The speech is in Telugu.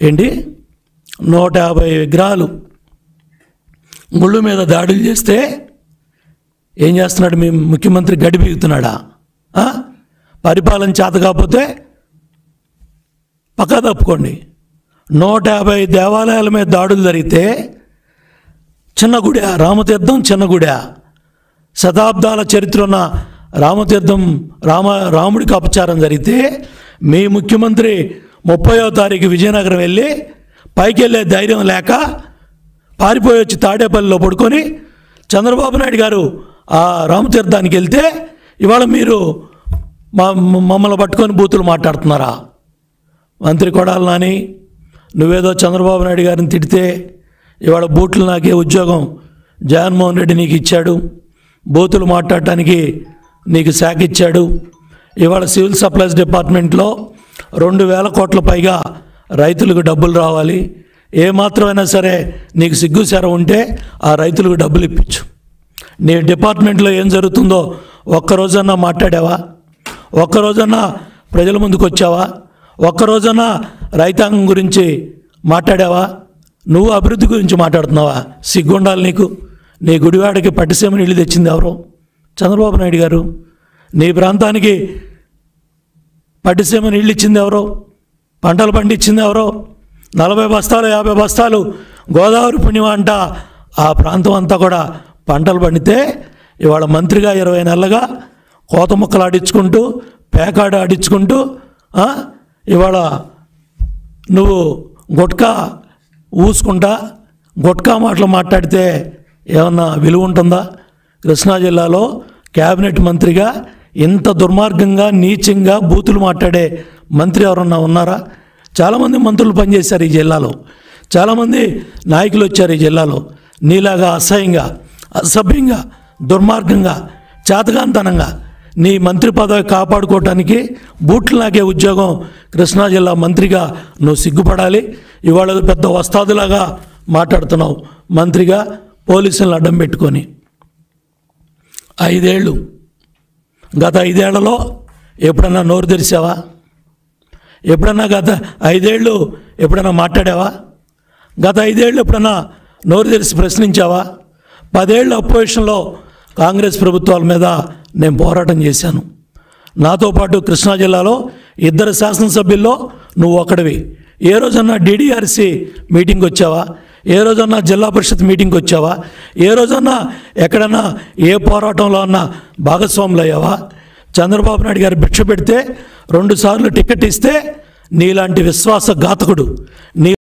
ఏంటి నూట యాభై విగ్రహాలు ముళ్ళు మీద దాడులు చేస్తే ఏం చేస్తున్నాడు మీ ముఖ్యమంత్రి గడి బీగుతున్నాడా ఆ? పరిపాలన చేత కాకపోతే పక్కా తప్పుకోండి నూట యాభై దేవాలయాల మీద దాడులు జరిగితే చిన్న గుడి రామతీర్థం చిన్న గుడి శతాబ్దాల చరిత్ర ఉన్న రామతీర్థం రామ రాముడికి అపచారం జరిగితే మీ ముఖ్యమంత్రి ముప్పయో తారీఖు విజయనగరం వెళ్ళి పైకి వెళ్ళే ధైర్యం లేక పారిపోయి వచ్చి తాడేపల్లిలో పడుకొని చంద్రబాబు నాయుడు గారు ఆ రామతీర్థానికి వెళ్తే ఇవాళ మీరు మా మమ్మల్ని పట్టుకొని బూతులు మాట్లాడుతున్నారా మంత్రి కొడాలి నాని నువ్వేదో చంద్రబాబు నాయుడు గారిని తిడితే ఇవాళ బూట్లు నాకే ఉద్యోగం జగన్మోహన్ రెడ్డి నీకు ఇచ్చాడు బూతులు మాట్లాడటానికి నీకు శాఖ ఇచ్చాడు ఇవాళ సివిల్ సప్లైస్ డిపార్ట్మెంట్లో రెండు వేల కోట్ల పైగా రైతులకు డబ్బులు రావాలి ఏ మాత్రమైనా సరే నీకు సిగ్గుసార ఉంటే ఆ రైతులకు డబ్బులు ఇప్పించు నీ డిపార్ట్మెంట్లో ఏం జరుగుతుందో ఒక్కరోజన్నా మాట్లాడావా ఒక్కరోజన్నా ప్రజల ముందుకు వచ్చావా ఒక్కరోజన్నా రైతాంగం గురించి మాట్లాడావా నువ్వు అభివృద్ధి గురించి మాట్లాడుతున్నావా సిగ్గుండాలి నీకు నీ గుడివాడకి పట్టిసీమ నీళ్ళు తెచ్చింది ఎవరు చంద్రబాబు నాయుడు గారు నీ ప్రాంతానికి పట్టిసీమ నీళ్ళు ఇచ్చింది ఎవరో పంటలు పండించింది ఎవరో నలభై బస్తాలు యాభై బస్తాలు గోదావరి పుణ్యం అంట ఆ ప్రాంతం అంతా కూడా పంటలు పండితే ఇవాళ మంత్రిగా ఇరవై నెలలుగా కోత ముక్కలు ఆడించుకుంటూ పేకాడు ఆడించుకుంటూ ఆ, ఇవాళ నువ్వు గుట్కా ఊసుకుంటా గుట్కా మాటలు మాట్లాడితే ఏమన్నా విలువ ఉంటుందా కృష్ణా జిల్లాలో క్యాబినెట్ మంత్రిగా ఇంత దుర్మార్గంగా నీచంగా బూతులు మాట్లాడే మంత్రి ఎవరన్నా ఉన్నారా చాలామంది మంత్రులు పనిచేశారు ఈ జిల్లాలో చాలామంది నాయకులు వచ్చారు ఈ జిల్లాలో నీలాగా అసహ్యంగా అసభ్యంగా దుర్మార్గంగా చేతగాంతనంగా నీ మంత్రి పదవి కాపాడుకోవటానికి బూట్లు నాకే ఉద్యోగం కృష్ణా జిల్లా మంత్రిగా నువ్వు సిగ్గుపడాలి ఇవాళ ఏదో పెద్ద వస్తాదులాగా మాట్లాడుతున్నావు మంత్రిగా పోలీసులను అడ్డం పెట్టుకొని ఐదేళ్ళు గత ఐదేళ్లలో ఎప్పుడన్నా నోరు తెరిచావా ఎప్పుడన్నా గత ఐదేళ్ళు ఎప్పుడన్నా మాట్లాడావా గత ఐదేళ్ళు ఎప్పుడన్నా నోరు తెరిచి ప్రశ్నించావా పదేళ్ళు అపోజిషన్లో కాంగ్రెస్ ప్రభుత్వాల మీద నేను పోరాటం చేశాను నాతో పాటు కృష్ణా జిల్లాలో ఇద్దరు శాసనసభ్యుల్లో నువ్వు ఒకడివి ఏ రోజన్నా డిడిఆర్సి మీటింగ్ వచ్చావా ఏ రోజన్నా జిల్లా పరిషత్ మీటింగ్కి వచ్చావా ఏ రోజన్నా ఎక్కడన్నా ఏ పోరాటంలో అన్నా భాగస్వాములు అయ్యావా చంద్రబాబు నాయుడు గారు భిక్ష పెడితే రెండుసార్లు టికెట్ ఇస్తే నీలాంటి విశ్వాసఘాతకుడు నీ